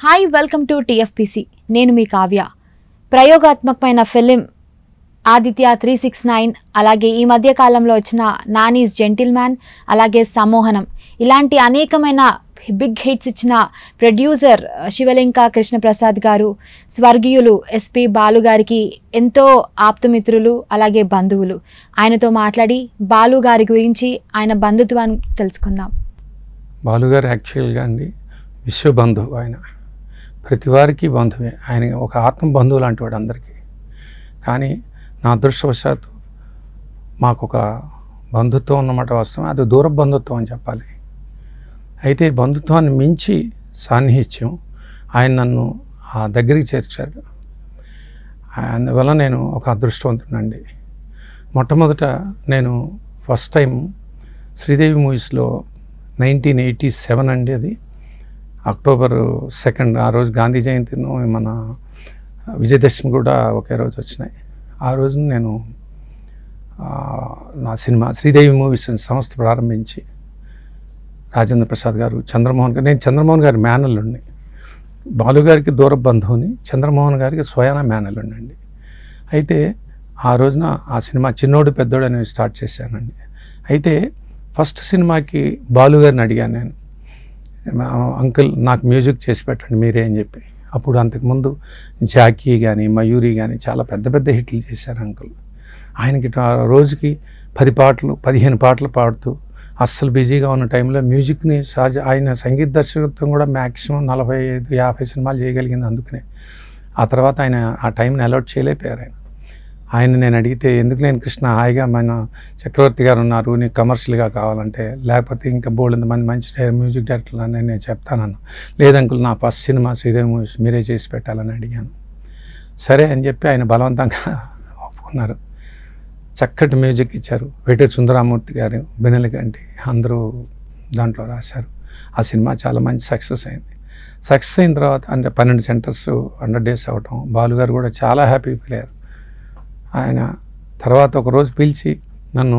hi welcome to TFPC నేను మీ కావ్య ప్రయోగాత్మకమైన film Aditya three six nine అలాగే ఈ మధ్య కాలంలో వచ్చిన నానీస్ జెంటిల్ మ్యాన్ అలాగే సమ్మోహనం ఇలాంటి అనేకమైన బిగ్ హిట్స్ ఇచ్చిన ప్రొడ్యూసర్ శివలింక కృష్ణప్రసాద్ గారు స్వర్గీయులు ఎస్పి బాలు గారికి ఎంతో ఆప్తమిత్రులు అలాగే బంధువులు ఆయనతో మాట్లాడి బాలు గారి గురించి ఆయన బంధుత్వాన్ని తెలుసుకుందాం బాలుగారు యాక్చువల్గా అండి విశ్వబంధువు ఆయన ప్రతి వారికి బంధువే ఆయన ఒక ఆత్మ బంధువు లాంటి వాడు అందరికీ కానీ నా అదృష్టవశాత్తు మాకు ఒక బంధుత్వం ఉన్నమాట వాస్తవం అది దూర బంధుత్వం అని చెప్పాలి అయితే బంధుత్వాన్ని మించి సాన్నిహిత్యం ఆయన నన్ను ఆ దగ్గరికి చేర్చాడు అందువల్ల నేను ఒక అదృష్టవంతుడండి మొట్టమొదట నేను ఫస్ట్ టైం శ్రీదేవి మూవీస్లో నైన్టీన్ ఎయిటీ సెవెన్ అండి అది అక్టోబర్ సెకండ్ ఆ రోజు గాంధీ జయంతిను మన విజయదశమి కూడా ఒకే రోజు వచ్చినాయి ఆ రోజు నేను ఆ, నా సినిమా శ్రీదేవి మూవీస్ అనే సంస్థ ప్రారంభించి రాజేంద్ర ప్రసాద్ గారు చంద్రమోహన్ గారు నేను చంద్రమోహన్ గారి మేనల్లుండి బాలుగారికి దూర బంధువుని చంద్రమోహన్ గారికి స్వయాన మేనల్లుండండి అయితే ఆ రోజున ఆ సినిమా చిన్నోడు పెద్దోడు అనేవి స్టార్ట్ చేశానండి అయితే ఫస్ట్ సినిమాకి బాలు గారిని అడిగాను నేను మా అంకుల్ నాకు మ్యూజిక్ చేసి పెట్టండి మీరే అని చెప్పి అప్పుడు అంతకుముందు జాకీ కానీ మయూరి కానీ చాలా పెద్ద పెద్ద హిట్లు చేశారు అంకుల్ ఆయనకి ఆ రోజుకి పది పాటలు పదిహేను పాటలు పాడుతూ అస్సలు బిజీగా ఉన్న టైంలో మ్యూజిక్ని సహజ ఆయన సంగీత దర్శకత్వం కూడా మ్యాక్సిమం నలభై ఐదు యాభై సినిమాలు చేయగలిగింది అందుకనే ఆ తర్వాత ఆయన ఆ టైంని అలౌట్ చేయలేకపోయారు ఆయన ఆయన నేను అడిగితే ఎందుకు నేను కృష్ణ హాయిగా మన చక్రవర్తి గారు ఉన్నారు నీకు కమర్షియల్గా కావాలంటే లేకపోతే ఇంకా బోల్డ్ మంది మంచి డై- మ్యూజిక్ డైరెక్టర్లు అని నేను చెప్తానన్నా లేదంకుల్ నా ఫస్ట్ సినిమా శ్రీదేవి మూవీస్ మీరే చేసి పెట్టాలని అడిగాను సరే అని చెప్పి ఆయన బలవంతంగా ఒప్పుకున్నారు చక్కటి మ్యూజిక్ ఇచ్చారు వెటూరి సుందరామూర్తి గారు బెనెల గంటి అందరూ దాంట్లో రాశారు ఆ సినిమా చాలా మంచి సక్సెస్ అయింది సక్సెస్ అయిన తర్వాత అంటే పన్నెండు సెంటర్స్ హండ్రెడ్ డేస్ అవటం బాలుగారు కూడా చాలా హ్యాపీ ఫీల్ అయ్యారు ఆయన తర్వాత ఒక రోజు పిలిచి నన్ను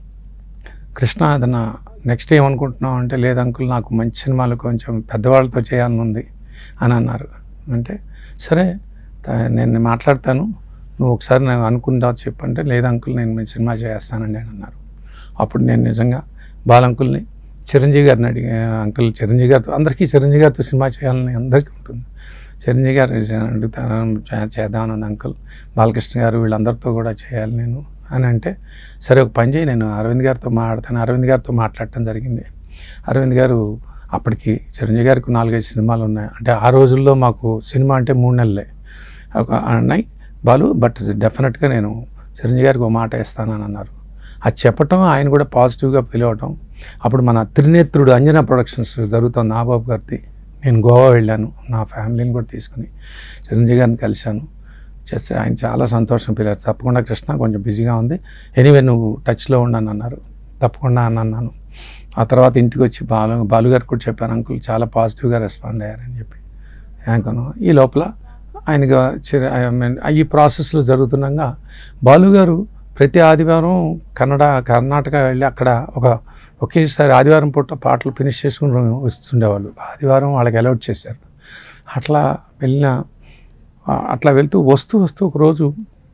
కృష్ణ ఏదన్నా నెక్స్ట్ ఏమనుకుంటున్నావు అంటే లేదు అంకుల్ నాకు మంచి సినిమాలు కొంచెం పెద్దవాళ్ళతో చేయాలని ఉంది అని అన్నారు అంటే సరే త- నేను మాట్లాడతాను నువ్వు ఒకసారి నేను అనుకుంటావు చెప్పంటే లేదు అంకుల్ నేను మీ సినిమా చేస్తానండి అని అన్నారు అప్పుడు నేను నిజంగా బాలంకుల్ని చిరంజీవి గారిని అడిగా అంకుల్ చిరంజీవి గారితో అందరికీ చిరంజీవి గారితో సినిమా చేయాలని అందరికీ ఉంటుంది చిరంజీవి గారు అడుగుతాను చే- చేద్దామన్నది అంకుల్ బాలకృష్ణ గారు వీళ్ళందరితో కూడా చేయాలి నేను అని అంటే సరే ఒక పని చేయి నేను అరవింద్ గారితో మాట్లాడతాను అరవింద్ గారితో మాట్లాడటం జరిగింది అరవింద్ గారు అప్పటికి చిరంజీవి గారికి నాలుగైదు సినిమాలు ఉన్నాయి అంటే ఆ రోజుల్లో మాకు సినిమా అంటే మూడు నెలలే ఒక అన్నాయి బాలు బట్ డెఫినెట్గా నేను చిరంజీవి గారికి ఒక మాట ఇస్తానని అన్నారు అది చెప్పటం ఆయన కూడా పాజిటివ్గా ఫీల్ అవ్వటం అప్పుడు మన త్రినేత్రుడు అంజనా ప్రొడక్షన్స్ జరుగుతుంది నాబాబు గారిది నేను గోవా వెళ్ళాను నా ఫ్యామిలీని కూడా తీసుకుని చిరంజీవి గారిని కలిశాను చేస్తే ఆయన చాలా సంతోషం ఫీల్ అయ్యారు తప్పకుండా కృష్ణ కొంచెం బిజీగా ఉంది ఎనీవే నువ్వు టచ్లో ఉండను అన్నారు తప్పకుండా అని అన్నాను ఆ తర్వాత ఇంటికి వచ్చి బాలు బాలుగారికి కూడా చెప్పాను అంకుల్ చాలా పాజిటివ్గా రెస్పాండ్ అయ్యారని చెప్పి అనుకున్నాను ఈ లోపల ఆయనగా చిర I mean, ఈ ప్రాసెస్లో జరుగుతుండగా బాలుగారు ప్రతి ఆదివారం కన్నడ కర్ణాటక వెళ్ళి అక్కడ ఒక ఒకేసారి ఆదివారం పూట పాటలు ఫినిష్ చేసుకుని వస్తుండేవాళ్ళు ఆదివారం వాళ్ళకి అలౌట్ చేశారు అట్లా వెళ్ళిన ఆ, అట్లా వెళ్తూ వస్తూ వస్తూ ఒకరోజు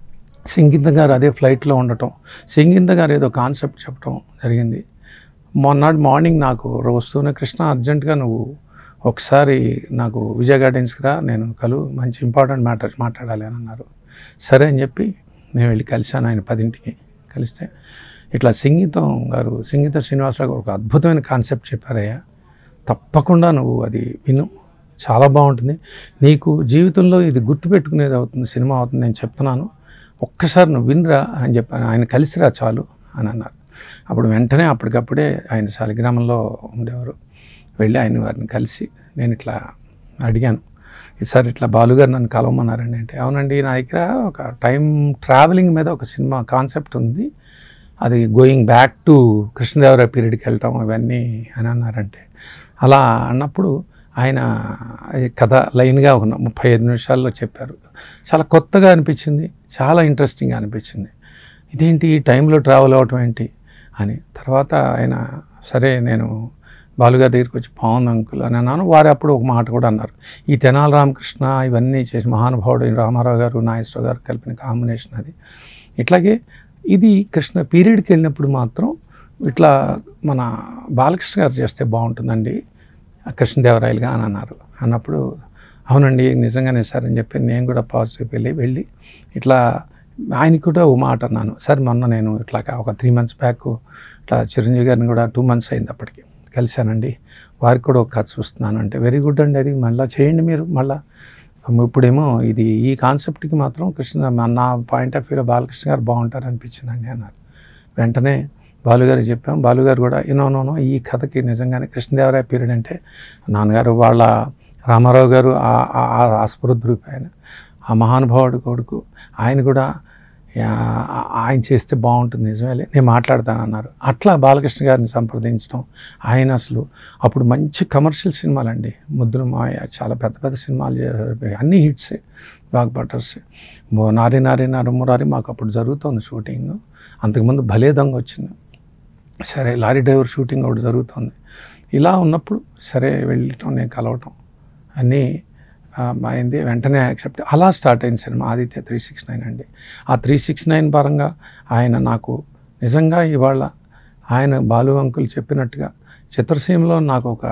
సింగీత గారు అదే ఫ్లైట్లో ఉండటం సింగీత గారు ఏదో కాన్సెప్ట్ చెప్పడం జరిగింది మొన్నటి మార్నింగ్ నాకు వస్తూనే కృష్ణ అర్జెంటుగా నువ్వు ఒకసారి నాకు విజయ గార్డెన్స్కి రా నేను కలు మంచి ఇంపార్టెంట్ మ్యాటర్స్ మాట్లాడాలి అని అన్నారు సరే అని చెప్పి నేను వెళ్ళి కలిశాను ఆయన పదింటికి కలిస్తే ఇట్లా సంగీతం గారు సంగీత శ్రీనివాసరావు గారు ఒక అద్భుతమైన కాన్సెప్ట్ చెప్పారయ్యా తప్పకుండా నువ్వు అది విను చాలా బాగుంటుంది నీకు జీవితంలో ఇది గుర్తుపెట్టుకునేది అవుతుంది సినిమా అవుతుంది నేను చెప్తున్నాను ఒక్కసారి నువ్వు వినరా అని చెప్పాను ఆయన కలిసిరా చాలు అని అన్నారు అప్పుడు వెంటనే అప్పటికప్పుడే ఆయన శాలిగ్రామంలో ఉండేవారు వెళ్ళి ఆయన వారిని కలిసి నేను ఇట్లా అడిగాను ఈసారి ఇట్లా బాలుగారు నన్ను కలవమన్నారండి అంటే అవునండి నా దగ్గర ఒక టైం ట్రావెలింగ్ మీద ఒక సినిమా కాన్సెప్ట్ ఉంది అది గోయింగ్ బ్యాక్ టు కృష్ణదేవరాయ పీరియడ్కి వెళ్ళటం ఇవన్నీ అని అన్నారంటే అలా అన్నప్పుడు ఆయన ఈ కథ లైన్గా ఒక ముప్పై ఐదు నిమిషాల్లో చెప్పారు చాలా కొత్తగా అనిపించింది చాలా ఇంట్రెస్టింగ్గా అనిపించింది ఇదేంటి ఈ టైంలో ట్రావెల్ అవటం ఏంటి అని తర్వాత ఆయన సరే నేను బాలుగారి దగ్గరికి వచ్చి బాగుంది అంకుల్ అని అన్నాను వారు అప్పుడు ఒక మాట కూడా అన్నారు ఈ తెనాలి రామకృష్ణ ఇవన్నీ చేసి మహానుభావుడు ఈ రామారావు గారు నాగేశ్వరరావు గారు కలిపిన కాంబినేషన్ అది ఇట్లాగే ఇది కృష్ణ పీరియడ్కి వెళ్ళినప్పుడు మాత్రం ఇట్లా మన బాలకృష్ణ గారు చేస్తే బాగుంటుందండి కృష్ణదేవరాయలుగా అని అన్నారు అన్నప్పుడు అవునండి నిజంగానే సార్ అని చెప్పి నేను కూడా పాజిటివ్ వెళ్ళి వెళ్ళి ఇట్లా ఆయనకి కూడా ఓ మాట అన్నాను సార్ మొన్న నేను ఇట్లా ఒక త్రీ మంత్స్ బ్యాక్ ఇట్లా చిరంజీవి గారిని కూడా టూ మంత్స్ అయింది అప్పటికి కలిశానండి వారికి కూడా ఒక కథ చూస్తున్నాను అంటే వెరీ గుడ్ అండి అది మళ్ళీ చేయండి మీరు మళ్ళీ ఇప్పుడేమో ఇది ఈ కాన్సెప్ట్కి మాత్రం కృష్ణ నా పాయింట్ ఆఫ్ వ్యూలో బాలకృష్ణ గారు బాగుంటారు అనిపించిందండి అన్నారు వెంటనే బాలుగారికి చెప్పాం బాలుగారు కూడా ఇనో నోనో ఈ కథకి నిజంగానే కృష్ణదేవరాయ పీరియడ్ అంటే నాన్నగారు వాళ్ళ రామారావు గారు ఆ- ఆ- ఆ ఆస్పృద్ధ ఆయన ఆ మహానుభావుడు కొడుకు ఆయన కూడా యా- ఆ- ఆయన చేస్తే బాగుంటుంది నిజమేలే నేను మాట్లాడతానన్నారు అట్లా బాలకృష్ణ గారిని సంప్రదించడం ఆయన అసలు అప్పుడు మంచి కమర్షియల్ సినిమాలు అండి ముద్దులు మాయ చాలా పెద్ద పెద్ద సినిమాలు చే- అన్ని హిట్సే బ్లాక్ బటర్స్ నారి నారి నరమురారి మాకు అప్పుడు జరుగుతుంది షూటింగ్ అంతకుముందు భలే దొంగ వచ్చింది సరే లారీ డ్రైవర్ షూటింగ్ ఒకటి జరుగుతుంది ఇలా ఉన్నప్పుడు సరే వెళ్ళటం నేను కలవటం అన్నీ ఆ, అయింది వెంటనే యాక్సెప్ట్ అలా స్టార్ట్ అయింది సినిమా ఆదిత్య త్రీ సిక్స్ నైన్ అండి ఆ త్రీ సిక్స్ నైన్ పరంగా ఆయన నాకు నిజంగా ఇవాళ ఆయన బాలు అంకుల్ చెప్పినట్టుగా చిత్రసీమలో నాకు ఒక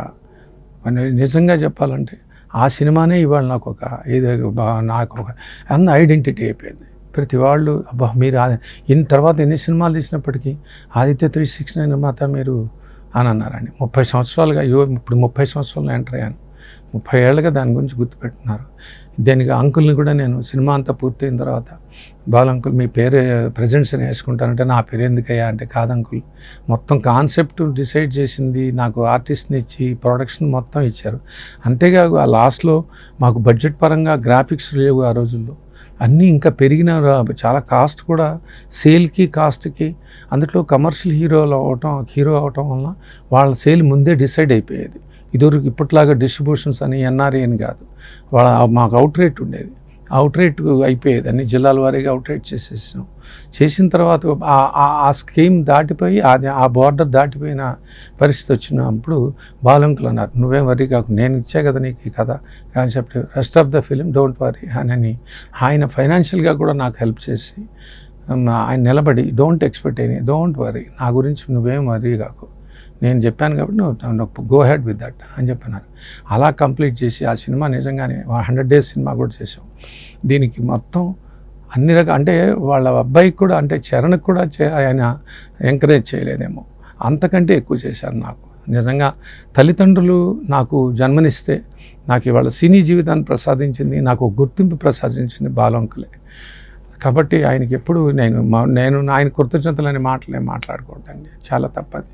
అని నిజంగా చెప్పాలంటే ఆ సినిమానే ఇవాళ నాకు ఒక ఏదో బా- నాకు ఒక అన్న ఐడెంటిటీ అయిపోయింది ప్రతి వాళ్ళు అబ్బా మీరు ఆది ఇన్ని తర్వాత ఎన్ని సినిమాలు తీసినప్పటికీ ఆదిత్య త్రీ సిక్స్ నైన్ మాత మీరు అని అన్నారండి ముప్పై సంవత్సరాలుగా అయ్యో ఇప్పుడు ముప్పై సంవత్సరాలు ఎంటర్ అయ్యాను ముప్పై ఏళ్ళుగా దాని గురించి గుర్తుపెట్టున్నారు దానికి అంకుల్ని కూడా నేను సినిమా అంతా పూర్తయిన తర్వాత బాల్ అంకుల్ మీ పేరు ప్రజెంట్స్ అని వేసుకుంటానంటే నా పేరు ఎందుకయ్యా అంటే కాదు అంకుల్ మొత్తం కాన్సెప్ట్ డిసైడ్ చేసింది నాకు ఆర్టిస్ట్ని ఇచ్చి ప్రొడక్షన్ మొత్తం ఇచ్చారు అంతేకాదు ఆ లాస్ట్లో మాకు బడ్జెట్ పరంగా గ్రాఫిక్స్ లేవు ఆ రోజుల్లో అన్నీ ఇంకా పెరిగిన రా- చాలా కాస్ట్ కూడా సేల్కి కాస్ట్కి అందులో కమర్షియల్ హీరోలు అవటం హీరో అవటం వలన వాళ్ళ సేల్ ముందే డిసైడ్ అయిపోయేది ఇదివరకు ఇప్పట్లాగా డిస్ట్రిబ్యూషన్స్ అని ఎన్ఆర్ఏ అని కాదు వాళ్ళ మాకు అవుట్ రేట్ ఉండేది అవుట్ రేట్ అయిపోయేది అన్ని జిల్లాల వారీగా అవుట్ రేట్ చేసేసాం చేసిన తర్వాత ఆ- ఆ- ఆ స్కీమ్ దాటిపోయి అది ఆ బార్డర్ దాటిపోయిన పరిస్థితి వచ్చినప్పుడు బాలంకులు అన్నారు నువ్వేం వరీ కాకు నేను ఇచ్చా కదా నీకు ఈ కథ concept rest of the film don't worry అని ఆయన ఫైనాన్షియల్గా కూడా నాకు హెల్ప్ చేసి ఉమ్, ఆయన నిలబడి don't expect any don't worry నా గురించి నువ్వేం వరీ కాకు నేను చెప్పాను కాబట్టి నువ్వు గో హెడ్ విత్ దట్ అని చెప్పాను అలా కంప్లీట్ చేసి ఆ సినిమా నిజంగానే హండ్రెడ్ డేస్ సినిమా కూడా చేసాం దీనికి మొత్తం అన్ని రకాల అంటే వాళ్ళ అబ్బాయికి కూడా అంటే చరణ్కి కూడా చే- ఆయన ఎంకరేజ్ చేయలేదేమో అంతకంటే ఎక్కువ చేశారు నాకు నిజంగా తల్లిదండ్రులు నాకు జన్మనిస్తే నాకు ఇవాళ సినీ జీవితాన్ని ప్రసాదించింది నాకు ఒక గుర్తింపు ప్రసాదించింది బాలంకులే కాబట్టి ఆయనకి ఎప్పుడు నేను మా- నేను ఆయన కృతజ్ఞతలు అనే మాటలే మాట్లాడకూడదండి చాలా తప్పది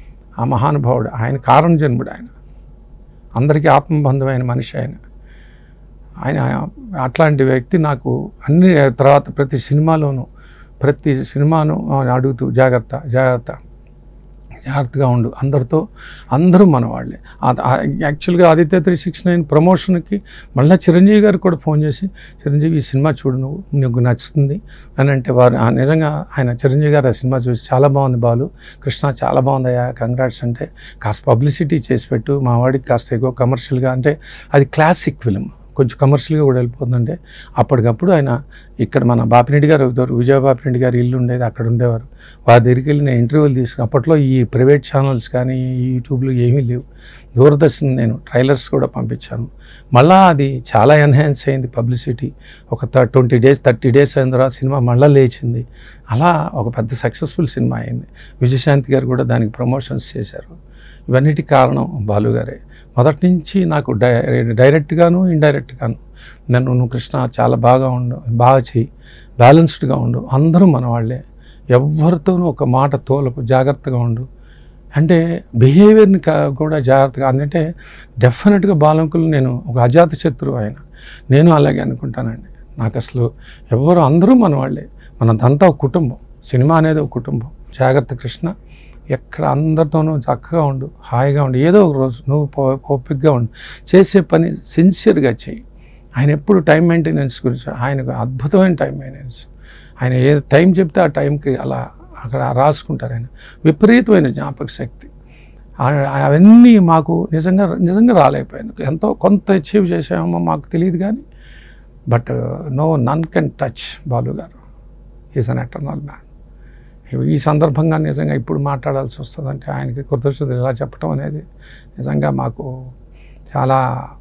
ఆ మహానుభావుడు ఆయన కారణ జన్ముడు ఆయన అందరికీ ఆత్మబంధమైన మనిషి ఆయన ఆయన అట్లాంటి వ్యక్తి నాకు అన్ని తర్వాత ప్రతి సినిమాలోనూ ప్రతి సినిమాను అడుగుతూ జాగ్రత్త జాగ్రత్త జాగ్రత్తగా ఉండు అందరితో అందరూ మన వాళ్ళే ఆ- ఆ- యాక్చువల్గా ఆదిత్య త్రీ సిక్స్ నైన్ ప్రమోషన్కి మళ్ళీ చిరంజీవి గారు కూడా ఫోన్ చేసి చిరంజీవి ఈ సినిమా చూడు నువ్వు నీకు నచ్చుతుంది అని అంటే వారు "ఆ, నిజంగా ఆయన చిరంజీవి గారు ఆ సినిమా చూసి చాలా బాగుంది బాలు కృష్ణ చాలా బాగుందయ్యా కంగ్రాట్స్ అంటే కాస్త పబ్లిసిటీ చేసి పెట్టు మా వాడికి కాస్త ఎక్కువ కమర్షియల్గా అంటే అది క్లాసిక్ ఫిలిం కొంచెం కమర్షియల్గా కూడా వెళ్ళిపోతుందంటే అప్పటికప్పుడు ఆయన ఇక్కడ మన బాపిరెడ్డి గారు దొర- విజయ బాపిరెడ్డి గారి ఇల్లు ఉండేది అక్కడ ఉండేవారు వారి దగ్గరికి వెళ్ళి నేను ఇంటర్వ్యూలు తీసుకుని అప్పట్లో ఈ ప్రైవేట్ ఛానల్స్ కానీ ఈ యూట్యూబ్లో ఏమీ లేవు దూరదర్శన్ నేను ట్రైలర్స్ కూడా పంపించాను మళ్ళా అది చాలా ఎన్హాన్స్ అయింది పబ్లిసిటీ ఒక ట్వంటీ డేస్ థర్టీ డేస్ అయిన తర్వాత సినిమా మళ్ళీ లేచింది అలా ఒక పెద్ద సక్సెస్ఫుల్ సినిమా అయింది విజయశాంతి గారు కూడా దానికి ప్రమోషన్స్ చేశారు ఇవన్నిటికి కారణం బాలుగారే మొదటి నుంచి నాకు డై డైరెక్ట్గాను ఇండైరెక్ట్గాను నన్ను నువ్వు కృష్ణ చాలా బాగా ఉండు బాగా చెయ్యి బ్యాలెన్స్డ్గా ఉండు అందరూ మన వాళ్ళే ఎవరితోనూ ఒక మాట తోలకు జాగ్రత్తగా ఉండు అంటే బిహేవియర్ని కా- కూడా జాగ్రత్తగా అంటే డెఫినెట్గా బాలంకులు నేను ఒక అజాత శత్రువు ఆయన నేను అలాగే అనుకుంటానండి నాకు అసలు ఎవరు అందరూ మన వాళ్ళే మనదంతా ఒక కుటుంబం సినిమా అనేది ఒక కుటుంబం జాగ్రత్త కృష్ణ ఎక్కడ అందరితోనూ చక్కగా ఉండు హాయిగా ఉండు ఏదో ఒక రోజు నువ్వు పో- ఓపికగా ఉండు చేసే పని సిన్సియర్గా చేయి ఆయన ఎప్పుడు టైం మెయింటెనెన్స్ గురించి ఆయనకు అద్భుతమైన టైం మెయింటెనెన్స్ ఆయన ఏ టైం చెప్తే ఆ టైంకి అలా అక్కడ రాసుకుంటారు ఆయన విపరీతమైన జ్ఞాపక శక్తి ఆ- అవన్నీ మాకు నిజంగా నిజంగా రాలేకపోయాను ఎంతో కొంత అచీవ్ చేసామో మాకు తెలియదు కానీ but no none can touch Balu గారు ఈజ్ అన్ ఎటర్నల్ మ్యాన్ ఈ సందర్భంగా నిజంగా ఇప్పుడు మాట్లాడాల్సి వస్తుందంటే ఆయనకి కృతజ్ఞతలు ఇలా చెప్పడం అనేది నిజంగా మాకు చాలా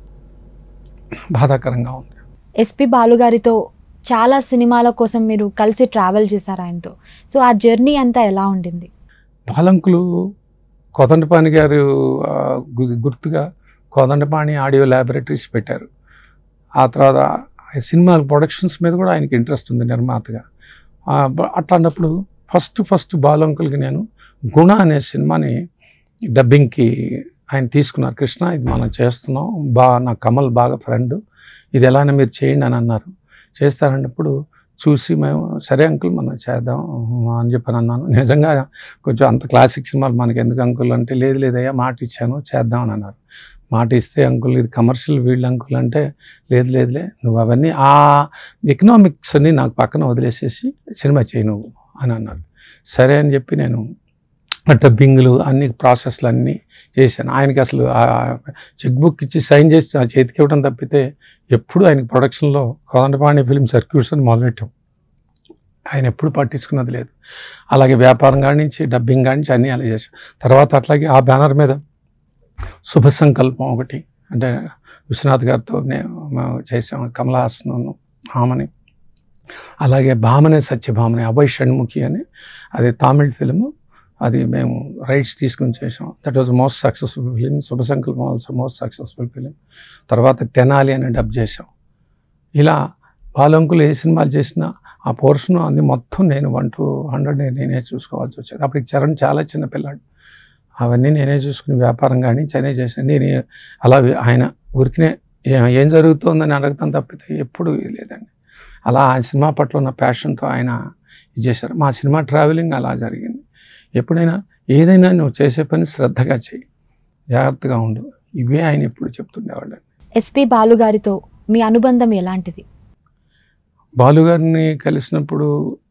బాధాకరంగా ఉంది ఎస్పి బాలుగారితో చాలా సినిమాల కోసం మీరు కలిసి ట్రావెల్ చేశారు ఆయనతో సో ఆ జర్నీ అంతా ఎలా ఉండింది పాలంకులు కోదండపాణి గారు ఆ, గు- గుర్తుగా కోదండపాణి ఆడియో ల్యాబొరేటరీస్ పెట్టారు ఆ తర్వాత ఆ సినిమా ప్రొడక్షన్స్ మీద కూడా ఆయనకి ఇంట్రెస్ట్ ఉంది నిర్మాతగా ఆ, బ- అట్లాంటప్పుడు ఫస్ట్ ఫస్ట్ బాలంకులకి నేను గుణ అనే సినిమాని డబ్బింగ్కి ఆయన తీసుకున్నారు కృష్ణ ఇది మనం చేస్తున్నాం బా నా కమల్ బాగా ఫ్రెండ్ ఇది ఎలానే మీరు చేయండి అని అన్నారు చేస్తారన్నప్పుడు చూసి మేము సరే అంకుల్ మనం చేద్దాం అని చెప్పని అన్నాను నిజంగా కొంచెం అంత క్లాసిక్ సినిమాలు మనకి ఎందుకు అంకుల్ అంటే లేదు లేదయ్యా మాట ఇచ్చాను చేద్దాం అని అన్నారు మాట ఇస్తే అంకుల్ ఇది కమర్షియల్ వీళ్ళు అంకుల్ అంటే లేదు లేదులే నువ్వు అవన్నీ ఆ ఎకనామిక్స్ అన్ని నాకు పక్కన వదిలేసేసి సినిమా చేయి నువ్వు అని అన్నారు సరే అని చెప్పి నేను డబ్బింగ్లు అన్ని ప్రాసెస్లు అన్నీ చేశాను ఆయనకి అసలు చెక్ బుక్ ఇచ్చి సైన్ చేసి ఆ చేతికి ఇవ్వడం తప్పితే ఎప్పుడు ఆయనకి ప్రొడక్షన్లో కోదండపాణి ఫిల్మ్ సర్క్యూట్స్ అని మొదలెట్టాం ఆయన ఎప్పుడు పట్టించుకున్నది లేదు అలాగే వ్యాపారం కాడి నుంచి డబ్బింగ్ కాడి నుంచి అన్నీ అలా చేశాం తర్వాత అట్లాగే ఆ బ్యానర్ మీద శుభ సంకల్పం ఒకటి అంటే విశ్వనాథ్ గారితో నేను మేము చేసాం కమలహాసన్ ఆమని అలాగే భామనే సత్యభామని అభయ్ షణ్ముఖి అని అది తమిళ్ ఫిలిము అది మేము రైట్స్ తీసుకుని చేసాం that was most successful film Subha Sankalpam also most successful film తర్వాత తెనాలి అని డబ్ చేసాం ఇలా బాలంకులు ఏ సినిమాలు చేసినా ఆ పోర్షన్ అన్ని మొత్తం నేను వన్ టు హండ్రెడ్ నేనే చూసుకోవాల్సి వచ్చేది అప్పటికి చరణ్ చాలా చిన్న పిల్లాడు అవన్నీ నేనే చూసుకుని వ్యాపారం కానీ నేనే చేశాను నేను అలా ఆయన ఊరికినే ఏ- ఏం జరుగుతుందని అడగతాం తప్పితే ఎప్పుడు లేదండి అలా ఆ సినిమా పట్ల ఉన్న ప్యాషన్తో ఆయన ఇది చేశారు మా సినిమా ట్రావెలింగ్ అలా జరిగింది ఎప్పుడైనా ఏదైనా నువ్వు చేసే పని శ్రద్ధగా చేయి జాగ్రత్తగా ఉండు ఇవే ఆయన ఎప్పుడు చెప్తుండేవాళ్ళు ఎస్పి బాలుగారితో మీ అనుబంధం ఎలాంటిది బాలుగారిని కలిసినప్పుడు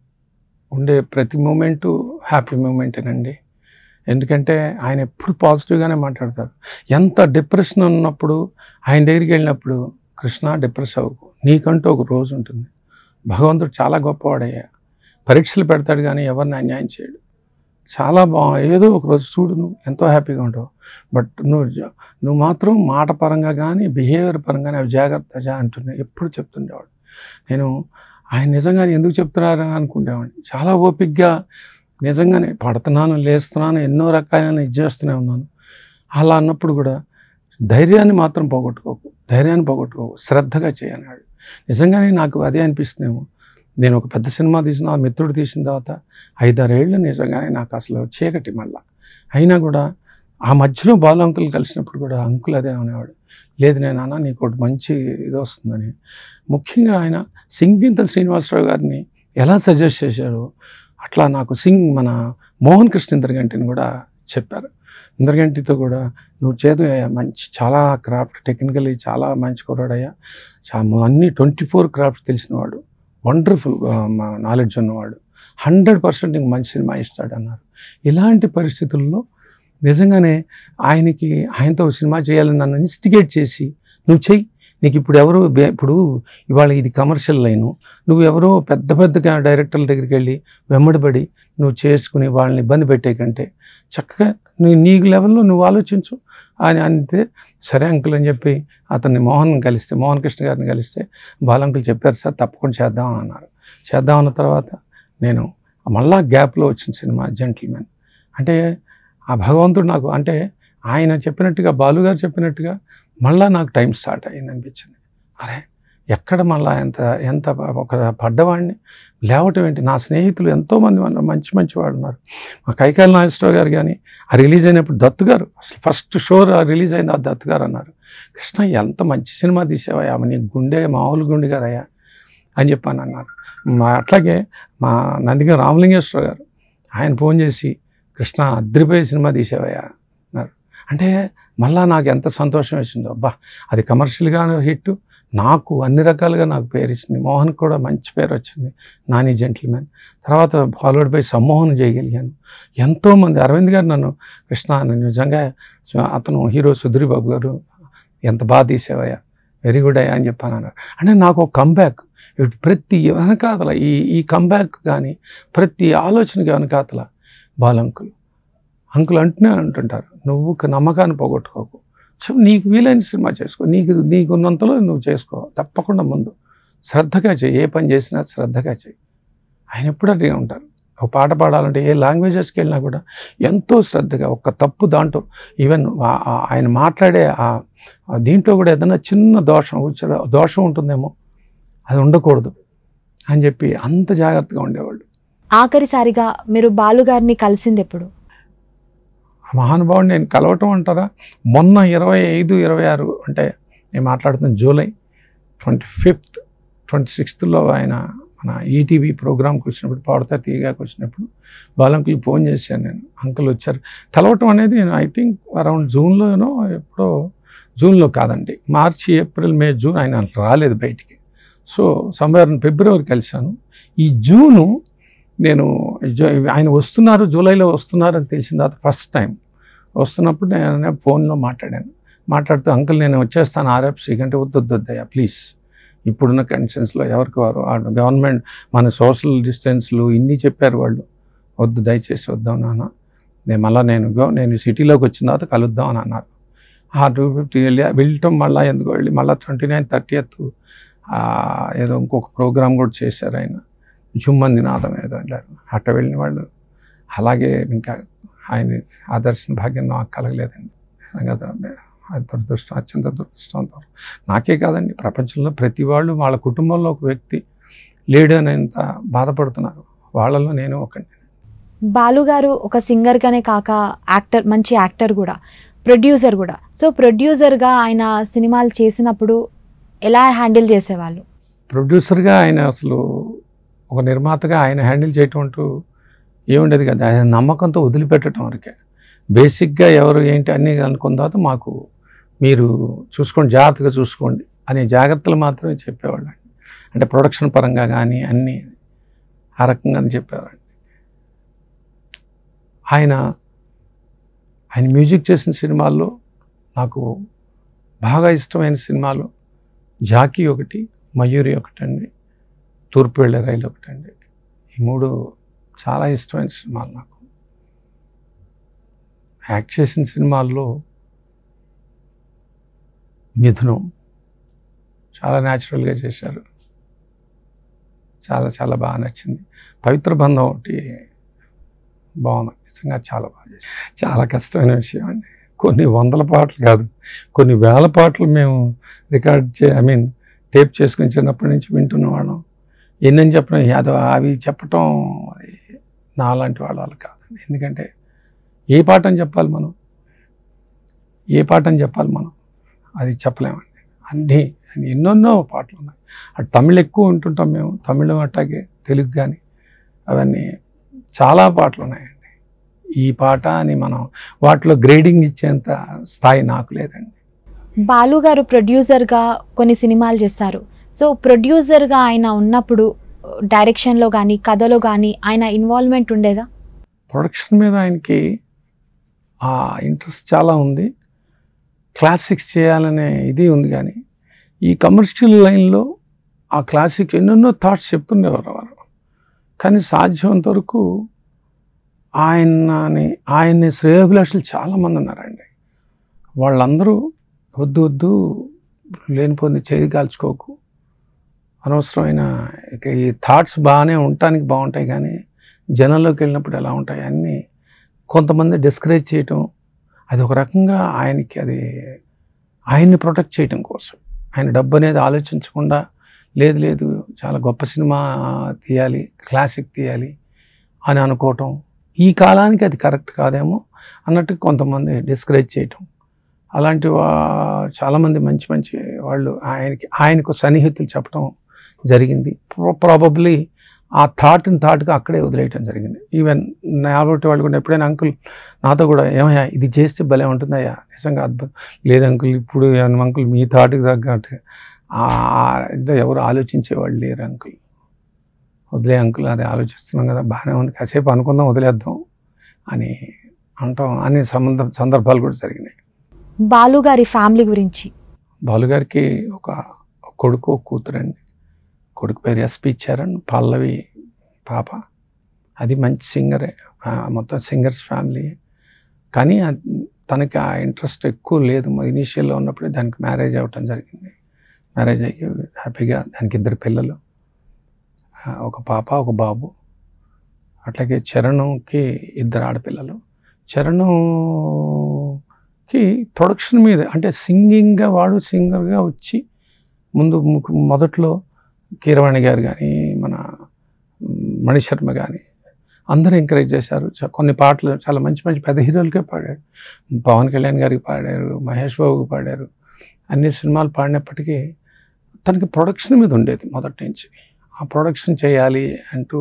ఉండే ప్రతి మూమెంటు హ్యాపీ మూమెంటేనండి ఎందుకంటే ఆయన ఎప్పుడు పాజిటివ్గానే మాట్లాడతారు ఎంత డిప్రెషన్ ఉన్నప్పుడు ఆయన దగ్గరికి వెళ్ళినప్పుడు కృష్ణ డిప్రెస్ అవ్వకు నీకంటూ ఒక రోజు ఉంటుంది భగవంతుడు చాలా గొప్పవాడయ్యా పరీక్షలు పెడతాడు కానీ ఎవరిని అన్యాయం చేయడు చాలా బా ఏదో ఒక రోజు చూడు నువ్వు ఎంతో హ్యాపీగా ఉంటావు బట్ నువ్వు జ- నువ్వు మాత్రం మాట పరంగా కానీ బిహేవియర్ పరంగా కానీ అవి జాగ్రత్త జా అంటున్నా ఎప్పుడు చెప్తుండేవాడు నేను ఆయన నిజంగా ఎందుకు చెప్తున్నారా అనుకుంటేవాడిని చాలా ఓపిక్గా నిజంగానే పడుతున్నాను లేస్తున్నాను ఎన్నో రకాలైన ఇది చేస్తూనే ఉన్నాను అలా అన్నప్పుడు కూడా ధైర్యాన్ని మాత్రం పోగొట్టుకోకు ధైర్యాన్ని పోగొట్టుకోకు శ్రద్ధగా చేయన్నాడు నిజంగానే నాకు అదే అనిపిస్తుందేమో నేను ఒక పెద్ద సినిమా తీసిన ఆ మిత్రుడు తీసిన తర్వాత ఐదారేళ్ళు నిజంగానే నాకు అసలు చీకటి మళ్ళా అయినా కూడా ఆ మధ్యలో బాలు అంకుల్ కలిసినప్పుడు కూడా అంకుల్ అదే అనేవాడు లేదు నేను అన్న నీకు ఒకటి మంచి ఇది వస్తుందని ముఖ్యంగా ఆయన సింగింత శ్రీనివాసరావు గారిని ఎలా సజెస్ట్ చేశారో అట్లా నాకు సింగ్ మన మోహన్ కృష్ణ ఇందరగంటిని కూడా చెప్పారు ఇందరగంటితో కూడా నువ్వు చేదు మంచి చాలా క్రాఫ్ట్ టెక్నికలీ చాలా మంచి కుర్రాడయ్యా చాలా అన్ని ట్వంటీ ఫోర్ క్రాఫ్ట్ తెలిసినవాడు వండర్ఫుల్ నాలెడ్జ్ ఉన్నవాడు హండ్రెడ్ పర్సెంట్ ఇంక మంచి సినిమా ఇస్తాడు అన్నారు ఇలాంటి పరిస్థితుల్లో నిజంగానే ఆయనకి ఆయనతో ఒక సినిమా చేయాలని నన్ను ఇన్స్టిగేట్ చేసి నువ్వు చెయ్యి నీకు ఇప్పుడు ఎవరు బే- ఇప్పుడు ఇవాళ ఇది కమర్షియల్ లైను నువ్వు ఎవరో పెద్ద పెద్ద డైరెక్టర్ల దగ్గరికి వెళ్ళి వెంబడిపడి నువ్వు చేసుకుని వాళ్ళని ఇబ్బంది పెట్టే కంటే చక్కగా నీ నీ లెవెల్లో నువ్వు ఆలోచించు అని అంతే సరే అంకుల్ అని చెప్పి అతన్ని మోహన్ కలిస్తే మోహన్ కృష్ణ గారిని కలిస్తే బాలంకుల్ చెప్పారు సార్ తప్పకుండా చేద్దామని అన్నారు చేద్దామన్న తర్వాత నేను మళ్ళా గ్యాప్లో వచ్చిన సినిమా జెంటిల్మెన్ అంటే ఆ భగవంతుడు నాకు అంటే ఆయన చెప్పినట్టుగా బాలుగారు చెప్పినట్టుగా మళ్ళా నాకు టైం స్టార్ట్ అయింది అనిపించింది అరే ఎక్కడ మళ్ళా ఎంత ఎంత ఒక పడ్డవాడిని లేవటం ఏంటి నా స్నేహితులు ఎంతోమంది మన మంచి మంచి వాళ్ళు ఉన్నారు మా కైకాల నాగేశ్వరరావు గారు కానీ ఆ రిలీజ్ అయినప్పుడు దత్తు గారు అసలు ఫస్ట్ షో రిలీజ్ అయింది ఆ దత్తు గారు అన్నారు కృష్ణ ఎంత మంచి సినిమా తీసావయ్యా నీ గుండె మామూలు గుండె కదయ్యా అని చెప్పాను అన్నారు మా అట్లాగే మా నందిగా రామలింగేశ్వర గారు ఆయన ఫోన్ చేసి కృష్ణ అద్రిపోయే సినిమా తీసావయ్యా అన్నారు అంటే మళ్ళా నాకు ఎంత సంతోషం వేసిందో అబ్బా అది కమర్షియల్గా హిట్ నాకు అన్ని రకాలుగా నాకు పేరు ఇచ్చింది మోహన్ కూడా మంచి పేరు వచ్చింది నాని జెంటిల్మెన్ తర్వాత ఫాలోడ్ బై సమ్మోహన్ చేయగలిగాను ఎంతోమంది అరవింద్ గారు నన్ను కృష్ణ నేను నిజంగా అతను హీరో సుధీర్ బాబు గారు ఎంత బాగా తీసేవయ్యా వెరీ గుడ్ అయ్యా అని చెప్పాను అన్నారు అంటే నాకు ఒక కంబ్యాక్ ప్రతి వెనకాతల ఈ ఈ కంబ్యాక్ కానీ ప్రతి ఆలోచనకి వెనకాతల బాలంకులు అంకుల్ అంటూనే అంటుంటారు నువ్వు ఒక నమ్మకాన్ని పోగొట్టుకోకు సో నీకు వీలైన సినిమా చేసుకో నీకు నీకున్నంతలో నువ్వు చేసుకో తప్పకుండా ముందు శ్రద్ధగా చేయి ఏ పని చేసినా శ్రద్ధగా చేయి ఆయన ఎప్పుడు అడిగే ఉంటారు ఒక పాట పాడాలంటే ఏ లాంగ్వేజెస్కి వెళ్ళినా కూడా ఎంతో శ్రద్ధగా ఒక్క తప్పు దాంట్లో ఈవెన్ ఆ- ఆ- ఆయన మాట్లాడే ఆ ఆ దీంట్లో కూడా ఏదైనా చిన్న దోషం ఉచ్చర దోషం ఉంటుందేమో అది ఉండకూడదు అని చెప్పి అంత జాగ్రత్తగా ఉండేవాళ్ళు ఆఖరిసారిగా మీరు బాలుగారిని కలిసింది ఎప్పుడు ఆ మహానుభావుడు నేను కలవటం అంటారా మొన్న ఇరవై ఐదు ఇరవై ఆరు అంటే నేను మాట్లాడుతున్న జూలై ట్వంటీ ఫిఫ్త్ ట్వంటీ సిక్స్త్లో ఆయన మన ఈటీవీ ప్రోగ్రామ్కి వచ్చినప్పుడు పాడతా తీయగాకి వచ్చినప్పుడు బాలంకులు ఫోన్ చేశాను నేను అంకుల్ వచ్చారు కలవటం అనేది నేను ఐ థింక్ అరౌండ్ జూన్లోనో ఎప్పుడో జూన్లో కాదండి మార్చి ఏప్రిల్ మే జూన్ ఆయన అసలు రాలేదు బయటికి సో సమ్వేర్ ఫిబ్రవరి కలిశాను ఈ జూను నేను జూ- ఆయన వస్తున్నారు జూలైలో వస్తున్నారు అని తెలిసిన తర్వాత ఫస్ట్ టైం వస్తున్నప్పుడు నేను ఫోన్లో మాట్లాడాను మాట్లాడుతూ అంకుల్ నేను వచ్చేస్తాను ఆర్ఎఫ్సీకి అంటే వద్దు వద్దు వద్దయ్యా ప్లీజ్ ఇప్పుడున్న కండిషన్స్లో ఎవరికి వారు ఆ గవర్నమెంట్ మన సోషల్ డిస్టెన్స్లు ఇన్ని చెప్పారు వాళ్ళు వద్దు దయచేసి వద్దాం నాన్న నేను మళ్ళీ నేను గో నేను సిటీలోకి వచ్చిన తర్వాత కలుద్దాం అని అన్నారు ఆ టూ ఫిఫ్టీ వెళ్ళి వెళ్ళటం మళ్ళీ ఎందుకు వెళ్ళి మళ్ళీ ట్వంటీ నైన్ థర్టీ ఏదో ఇంకొక ప్రోగ్రామ్ కూడా చేశారు ఆయన జుమ్మంది నాదం ఏదో వెళ్ళారు అట్ట వెళ్ళిన వాళ్ళు అలాగే ఇంకా ఆయన ఆదర్శన భాగ్యం నాకు కలగలేదండి కదా అది దురదృష్టం అత్యంత దురదృష్టం నాకే కాదండి ప్రపంచంలో ప్రతి వాళ్ళు వాళ్ళ కుటుంబంలో ఒక వ్యక్తి లేడు అనేంత బాధపడుతున్నారు వాళ్ళలో నేను ఒకటి బాలుగారు ఒక సింగర్గానే కాక యాక్టర్ మంచి యాక్టర్ కూడా ప్రొడ్యూసర్ కూడా సో ప్రొడ్యూసర్గా ఆయన సినిమాలు చేసినప్పుడు ఎలా హ్యాండిల్ చేసేవాళ్ళు ప్రొడ్యూసర్గా ఆయన అసలు ఒక నిర్మాతగా ఆయన హ్యాండిల్ చేయటం అంటూ ఏముండేది కదా ఆయన నమ్మకంతో వదిలిపెట్టడం వరకే బేసిక్గా ఎవరు ఏంటి అన్నీ అనుకున్న తర్వాత మాకు మీరు చూసుకోండి జాగ్రత్తగా చూసుకోండి అనే జాగ్రత్తలు మాత్రమే చెప్పేవాళ్ళు అంటే ప్రొడక్షన్ పరంగా కానీ అన్నీ ఆ రకంగా చెప్పేవాళ్ళు ఆయన ఆయన మ్యూజిక్ చేసిన సినిమాల్లో నాకు బాగా ఇష్టమైన సినిమాలు జాకీ ఒకటి మయూరి ఒకటండి తూర్పు వెళ్ళే రైలు ఒకటండి ఈ మూడు చాలా ఇష్టమైన సినిమాలు నాకు యాక్ట్ చేసిన సినిమాల్లో మిథునం చాలా న్యాచురల్గా చేశారు చాలా చాలా బాగా నచ్చింది పవిత్ర బంధం ఒకటి బాగుంది నిజంగా చాలా బాగా చేశారు చాలా కష్టమైన విషయం అండి కొన్ని వందల పాటలు కాదు కొన్ని వేల పాటలు మేము రికార్డ్ చే ఐ మీన్ టేప్ చేసుకుని చిన్నప్పటి నుంచి వింటున్న వాళ్ళం ఎన్నని చెప్పడం యాదో అవి చెప్పటం నాలాంటి వాళ్ళ వాళ్ళు కాదండి ఎందుకంటే ఏ పాట అని చెప్పాలి మనం ఏ పాట అని చెప్పాలి మనం అది చెప్పలేమండి అన్నీ అన్ని ఎన్నెన్నో పాటలు ఉన్నాయి అటు తమిళ్ ఎక్కువ వింటుంటాం మేము తమిళం అట్టాగే తెలుగు కానీ అవన్నీ చాలా పాటలు ఉన్నాయండి ఈ పాట అని మనం వాటిలో గ్రేడింగ్ ఇచ్చేంత స్థాయి నాకు లేదండి బాలు గారు ప్రొడ్యూసర్గా కొన్ని సినిమాలు చేస్తారు సో ప్రొడ్యూసర్గా ఆయన ఉన్నప్పుడు డైరెక్షన్లో కానీ కథలో కానీ ఆయన ఇన్వాల్వ్మెంట్ ఉండేదా ప్రొడక్షన్ మీద ఆయనకి ఆ ఇంట్రెస్ట్ చాలా ఉంది క్లాసిక్స్ చేయాలనే ఇది ఉంది కానీ ఈ కమర్షియల్ లైన్లో ఆ క్లాసిక్ ఎన్నెన్నో థాట్స్ చెప్తుండేవారు వారు కానీ సాధ్యమంత వరకు ఆయనని ఆయన్ని శ్రేయోభిలాషులు చాలామంది ఉన్నారండి వాళ్ళందరూ వద్దు వద్దు లేనిపోయింది చేయి కాల్చుకోకు అనవసరమైన ఇక ఈ థాట్స్ బాగానే ఉండటానికి బాగుంటాయి కానీ జనంలోకి వెళ్ళినప్పుడు ఎలా ఉంటాయి అన్నీ కొంతమంది డిస్కరేజ్ చేయటం అది ఒక రకంగా ఆయనకి అది ఆయన్ని ప్రొటెక్ట్ చేయటం కోసం ఆయన డబ్బు అనేది ఆలోచించకుండా లేదు లేదు చాలా గొప్ప సినిమా తీయాలి క్లాసిక్ తీయాలి అని అనుకోవటం ఈ కాలానికి అది కరెక్ట్ కాదేమో అన్నట్టు కొంతమంది డిస్కరేజ్ చేయటం అలాంటి వా చాలామంది మంచి మంచి వాళ్ళు ఆయనకి ఆయనకు సన్నిహితులు చెప్పడం జరిగింది ప్రాబబ్లీ ఆ థాట్ని థాట్గా అక్కడే వదిలేయటం జరిగింది ఈవెన్ నాబట్టి వాళ్ళు కూడా ఎప్పుడైనా అంకుల్ నాతో కూడా ఏమయ్యా ఇది చేస్తే భలే ఉంటుందయ్యా నిజంగా అద్భుతం లేదు అంకుల్ ఇప్పుడు ఏమన్నా అంకుల్ మీ థాట్కి తగ్గట్టు ఆ- ఇద్దరు ఎవరు ఆలోచించేవాళ్ళు లేరు అంకుల్ వదిలే అంకుల్ అది ఆలోచిస్తున్నాం కదా బాగానే ఉంది కాసేపు అనుకుందాం వదిలేద్దాం అని అంటాం అనే సంబంధ సందర్భాలు కూడా జరిగినాయి బాలు గారి ఫ్యామిలీ గురించి బాలుగారికి ఒక కొడుకు ఒక కూతురండి కొడుకు పేరు ఎస్పి చరణ్ పల్లవి పాప అది మంచి సింగరే ఆ, మొత్తం సింగర్స్ ఫ్యామిలీ కానీ అది- తనకి ఆ ఇంట్రెస్ట్ ఎక్కువ లేదు ఇనీషియల్లో ఉన్నప్పుడే దానికి మ్యారేజ్ అవ్వటం జరిగింది మ్యారేజ్ అయ్యి హ్యాపీగా దానికి ఇద్దరు పిల్లలు ఆ, ఒక పాప ఒక బాబు అట్లాగే చరణ్కి ఇద్దరు ఆడపిల్లలు చరణ్కి ప్రొడక్షన్ మీద అంటే సింగింగ్గా వాడు సింగర్గా వచ్చి ముందు ము- మొదట్లో కీరవాణి గారు కానీ మన మ్, మణిశర్మ కానీ అందరూ ఎంకరేజ్ చేశారు చ- కొన్ని పాటలు చాలా మంచి మంచి పెద్ద హీరోలకే పాడాడు పవన్ కళ్యాణ్ గారికి పాడారు మహేష్ బాబుకి పాడారు అన్ని సినిమాలు పాడినప్పటికీ తనకి ప్రొడక్షన్ మీద ఉండేది మొదటి నుంచి ఆ ప్రొడక్షన్ చేయాలి అంటూ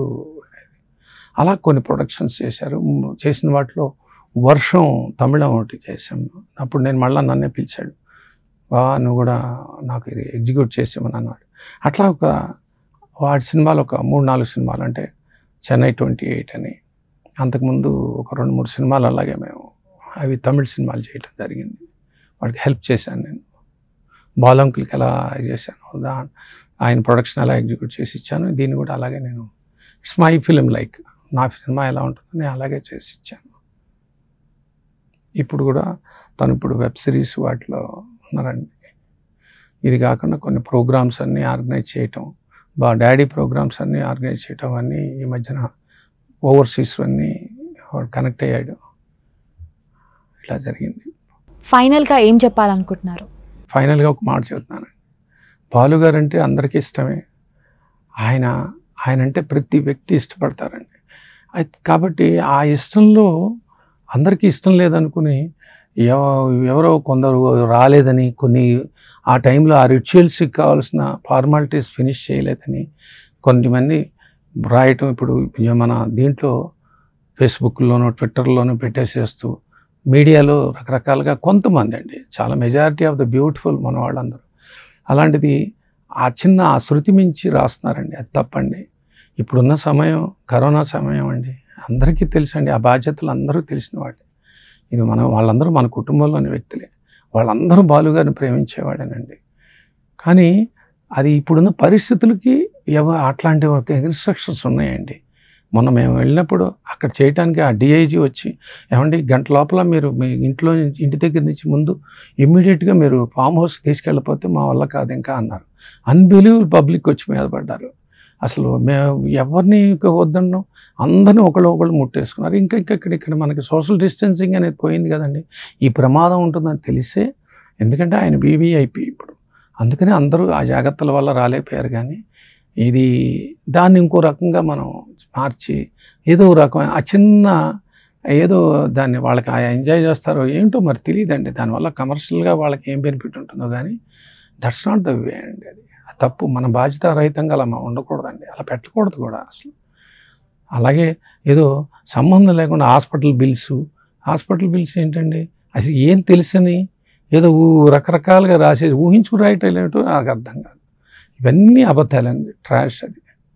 అలా కొన్ని ప్రొడక్షన్స్ చేశారు మ్, చేసిన వాటిలో వర్షం తమిళం ఒకటి చేశాము అప్పుడు నేను మళ్ళీ నన్నే పిలిచాడు వా నువ్వు కూడా నాకు ఇది ఎగ్జిక్యూట్ చేసామని అన్నాడు అట్లా ఒక వాడి సినిమాలు ఒక మూడు నాలుగు సినిమాలు అంటే చెన్నై ట్వంటీ ఎయిట్ అని అంతకుముందు ఒక రెండు మూడు సినిమాలు అలాగే మేము అవి తమిళ సినిమాలు చేయటం జరిగింది వాడికి హెల్ప్ చేశాను నేను బాలంకులకి ఎలా చేశాను దా ఆయన ప్రొడక్షన్ ఎలా ఎగ్జిక్యూట్ చేసి ఇచ్చాను దీన్ని కూడా అలాగే నేను ఇట్స్ మై ఫిలిం లైక్ నా సినిమా ఎలా ఉంటుందో నేను అలాగే చేసి ఇచ్చాను ఇప్పుడు కూడా తను ఇప్పుడు వెబ్ సిరీస్ వాటిలో ఉన్నారండి ఇది కాకుండా కొన్ని ప్రోగ్రామ్స్ అన్నీ ఆర్గనైజ్ చేయటం బా డాడీ ప్రోగ్రామ్స్ అన్నీ ఆర్గనైజ్ చేయటం అన్నీ ఈ మధ్యన ఓవర్సీస్ అన్నీ వాడు కనెక్ట్ అయ్యాడు ఇలా జరిగింది ఫైనల్గా ఏం చెప్పాలనుకుంటున్నారు ఫైనల్గా ఒక మాట చెబుతున్నానండి బాలు గారు అంటే అందరికీ ఇష్టమే ఆయన ఆయన అంటే ప్రతి వ్యక్తి ఇష్టపడతారండి అయితే కాబట్టి ఆ ఇష్టంలో అందరికీ ఇష్టం లేదనుకుని ఎవ- ఎవరో కొందరు రాలేదని కొన్ని ఆ టైంలో ఆ రిచువల్స్కి కావాల్సిన ఫార్మాలిటీస్ ఫినిష్ చేయలేదని కొంతమంది రాయటం ఇప్పుడు మన దీంట్లో ఫేస్బుక్లోనూ ట్విట్టర్లోనూ పెట్టేసేస్తూ మీడియాలో రకరకాలుగా కొంతమంది అండి చాలా మెజారిటీ ఆఫ్ ద బ్యూటిఫుల్ మన వాళ్ళందరూ అలాంటిది ఆ చిన్న ఆ శృతి మించి రాస్తున్నారండి అది తప్పండి ఇప్పుడున్న సమయం కరోనా సమయం అండి అందరికీ తెలుసండి ఆ బాధ్యతలు అందరూ తెలిసిన వాళ్ళే ఇది మనం వాళ్ళందరూ మన కుటుంబంలోని వ్యక్తులే వాళ్ళందరూ బాలుగారిని ప్రేమించేవాడేనండి కానీ అది ఇప్పుడున్న పరిస్థితులకి ఎవ అట్లాంటి ఒక ఇన్స్ట్రక్షన్స్ ఉన్నాయండి మొన్న మేము వెళ్ళినప్పుడు అక్కడ చేయటానికి ఆ డిఐజీ వచ్చి ఏమండి గంట లోపల మీరు మీ ఇంట్లో నుంచి- ఇంటి దగ్గర నుంచి ముందు ఇమ్మీడియట్గా మీరు ఫామ్ హౌస్ తీసుకెళ్ళిపోతే మా వల్ల కాదు ఇంకా అన్నారు అన్బిలీవబుల్ పబ్లిక్ వచ్చి మీద పడ్డారు అసలు మేము ఎవరిని ఇంకా వద్దన్నాం అందరినీ ఒకళ్ళు ఒకళ్ళు ముట్టేసుకున్నారు ఇంకా ఇంకా ఇక్కడ ఇక్కడ మనకి సోషల్ డిస్టెన్సింగ్ అనేది పోయింది కదండి ఈ ప్రమాదం ఉంటుందని తెలిసే ఎందుకంటే ఆయన బీవీఐపీ ఇప్పుడు అందుకని అందరూ ఆ జాగ్రత్తల వల్ల రాలేకపోయారు కానీ ఇది దాన్ని ఇంకో రకంగా మనం మార్చి ఏదో రకమైన ఆ చిన్న ఏదో దాన్ని వాళ్ళకి ఆ ఎంజాయ్ చేస్తారో ఏంటో మరి తెలియదండి దానివల్ల కమర్షియల్గా వాళ్ళకి ఏం బెనిఫిట్ ఉంటుందో కానీ దట్స్ నాట్ ద వే అండి అది ఆ తప్పు మన బాధ్యత రహితంగా అలా మనం ఉండకూడదండి అలా పెట్టకూడదు కూడా అసలు అలాగే ఏదో సంబంధం లేకుండా హాస్పిటల్ బిల్స్ హాస్పిటల్ బిల్స్ ఏంటండి అసలు ఏం తెలుసని ఏదో ఊ- రకరకాలుగా రాసేది ఊహించుకు రాయటం ఏంటో నాకు అర్థం కాదు ఇవన్నీ అబద్ధాలండి ట్రాష్ అది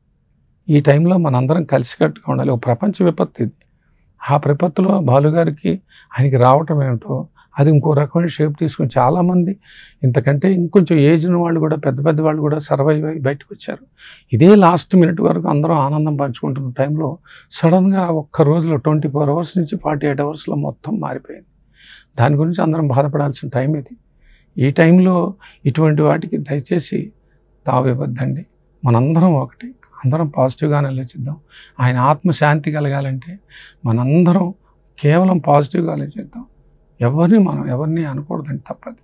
ఈ టైంలో మనందరం కలిసికట్టుగా ఉండాలి ఒక ప్రపంచ విపత్తు ఇది ఆ విపత్తులో బాలుగారికి ఆయనకి రావటం ఏమిటో అది ఇంకో రకమైన షేప్ తీసుకుని చాలామంది ఇంతకంటే ఇంకొంచెం ఏజ్ ఉన్న వాళ్ళు కూడా పెద్ద పెద్ద వాళ్ళు కూడా సర్వైవ్ అయ్యి బయటకు వచ్చారు ఇదే లాస్ట్ మినిట్ వరకు అందరూ ఆనందం పంచుకుంటున్న టైంలో సడన్గా ఒక్క రోజులో ట్వంటీ ఫోర్ అవర్స్ నుంచి ఫార్టీ ఎయిట్ అవర్స్లో మొత్తం మారిపోయింది దాని గురించి అందరం బాధపడాల్సిన టైం ఇది ఈ టైంలో ఇటువంటి వాటికి దయచేసి తావివ్వద్దండి మనందరం ఒకటి అందరం పాజిటివ్గానే ఆలోచిద్దాం ఆయన ఆత్మశాంతి కలగాలంటే మనందరం కేవలం పాజిటివ్గా ఆలోచిద్దాం ఎవరిని మనం ఎవరిని అనకూడదండి తప్పదు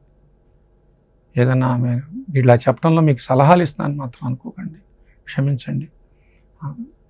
ఏదన్నా మీరు ఇట్లా చెప్పడంలో మీకు సలహాలు ఇస్తాను మాత్రం అనుకోకండి క్షమించండి